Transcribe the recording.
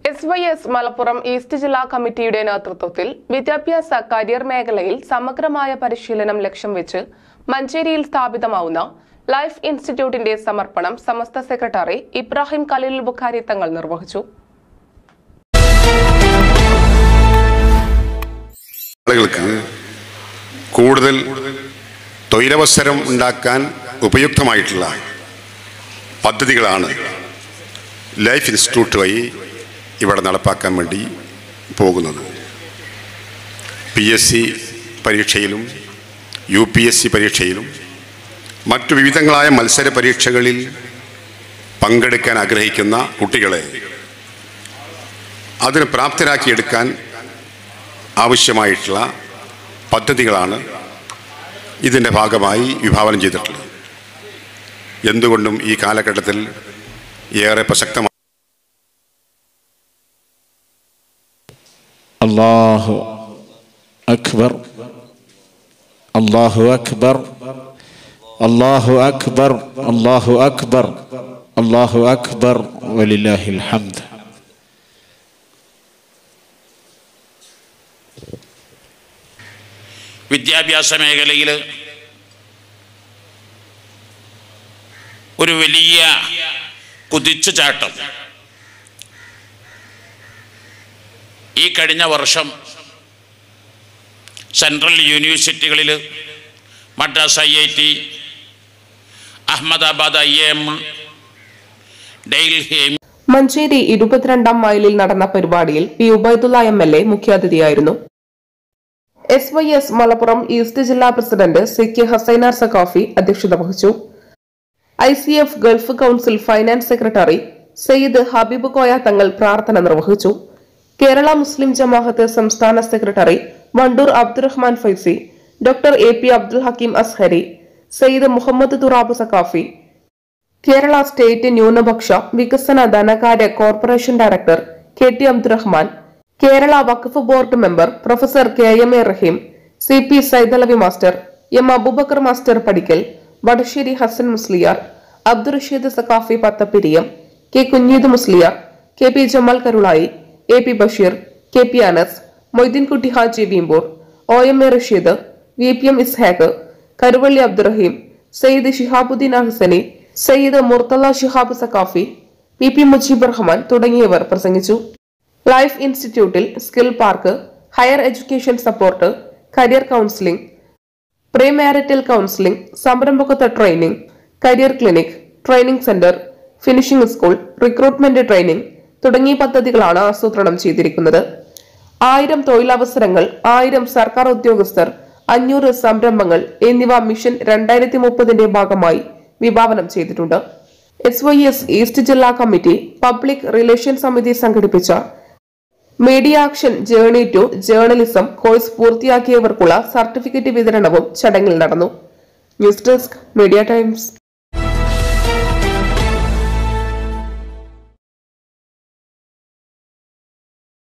S Y S Malappuram east ജില്ലാ കമ്മിറ്റിയുടെ നേതൃത്വത്തിൽ വിദ്യാഭ്യാസ കരിയർ മേഖലയിൽ സമഗ്രമായ പരിശീലനം ലക്ഷ്യം വെച്ച് മഞ്ചേരിയിൽ സ്ഥാപിതമാവുന്ന ലൈഫ് ഇൻസ്റ്റിറ്റ്യൂട്ടിന്റെ സമർപ്പണം സമസ്ത സെക്രട്ടറി ഇബ്രാഹിം ഖലീൽ ബുഖാരി തങ്ങൾ നിർവഹിച്ചു ആളുകൾക്ക് കൂടുതൽ തൊഴിലവസരം ഉണ്ടാക്കാൻ ഉപയുക്തമായിട്ടുള്ള പദ്ധതികളാണ് ലൈഫ് ഇൻസ്റ്റിറ്റ്യൂട്ട് വഴി ഇവിടെ നടപ്പാക്കാൻ വേണ്ടി പോകുന്നത് പി എസ് സി പരീക്ഷയിലും യു പി എസ് സി പരീക്ഷയിലും മറ്റു വിവിധങ്ങളായ മത്സര പരീക്ഷകളിൽ പങ്കെടുക്കാൻ ആഗ്രഹിക്കുന്ന കുട്ടികളെ അതിന് പ്രാപ്തരാക്കിയെടുക്കാൻ ആവശ്യമായിട്ടുള്ള പദ്ധതികളാണ് ഇതിൻ്റെ ഭാഗമായി വിഭാവനം ചെയ്തിട്ടുള്ളത് എന്തുകൊണ്ടും ഈ കാലഘട്ടത്തിൽ ഏറെ പ്രസക്തമാണ് الله أكبر الله أكبر الله أكبر الله أكبر الله أكبر ولله الحمد വിദ്യാഭ്യാസ മേഖലയിൽ ഒരു വലിയ കുതിച്ചുചാട്ടം ഈ കഴിഞ്ഞ വർഷം സെൻട്രൽ യൂണിവേഴ്സിറ്റികളിൽ Madras I I T Ahmedabad I M Delhi Manjeri ഇരുപത്തിരണ്ടാം മൈലിൽ നടന്ന പരിപാടിയിൽ P Ubaidullah M L A മുഖ്യാതിഥിയായിരുന്നു S Y S Malappuram east ജില്ലാ president C K Hasainar Saqafi അധ്യക്ഷത വഹിച്ചു I C F gulf council finance secretary Sayyid Habib Koya Thangal പ്രാർത്ഥന നിർവഹിച്ചു കേരള മുസ്ലിം ജമാഅത്ത് സംസ്ഥാന secretary Vandoor Abdurahman Faizy doctor A P Abdul Hakeem Azhari Sayyid Muhammad Thurab Saqafi Kerala state ന്യൂനപക്ഷ വികസന ധനകാര്യ corporation director K T Abdurahman Kerala Waqf board member professor K M A Rahim C P Saidalavi master M Aboobacker master Padikkal Vadasseri Hasan Musliyar Abdurasheed Saqafi Pathappiriyam K Kunheed Musliyar K P Jamal Karulai A P Basheer K P Anas Moideenkutty Haji Veempur O M A Rasheed V P M Ishaq Karuvalli Abdurahim Sayyid Shihabuddin Ahsani Sayyid Murthala Shihab Saqafi P P Mujeeb Rahman തുടങ്ങിയവർ പ്രസംഗിച്ചു life ഇൻസ്റ്റിറ്റ്യൂട്ടിൽ skill park higher education support career counselling pre marital counselling സംരംഭകത്വ training career clinic training centre finishing school recruitment training തുടങ്ങിയ പദ്ധതികളാണ് ആസൂത്രണം ചെയ്തിരിക്കുന്നത് ആയിരം തൊഴിലവസരങ്ങൾ ആയിരം സർക്കാർ ഉദ്യോഗസ്ഥർ അഞ്ഞൂറ് സംരംഭങ്ങൾ എന്നിവ മിഷൻ രണ്ടായിരത്തി മുപ്പതിന്റെ ഭാഗമായി വിഭാവനം ചെയ്തിട്ടുണ്ട് എസ് വൈ എസ് ഈസ്റ്റ് ജില്ലാ കമ്മിറ്റി പബ്ലിക് റിലേഷൻ സമിതി സംഘടിപ്പിച്ച media action journey to journalism course പൂർത്തിയാക്കിയവർക്കുള്ള സർട്ടിഫിക്കറ്റ് വിതരണവും ചടങ്ങിൽ നടന്നു ന്യൂസ് ഡെസ്ക് മീഡിയ ടൈംസ്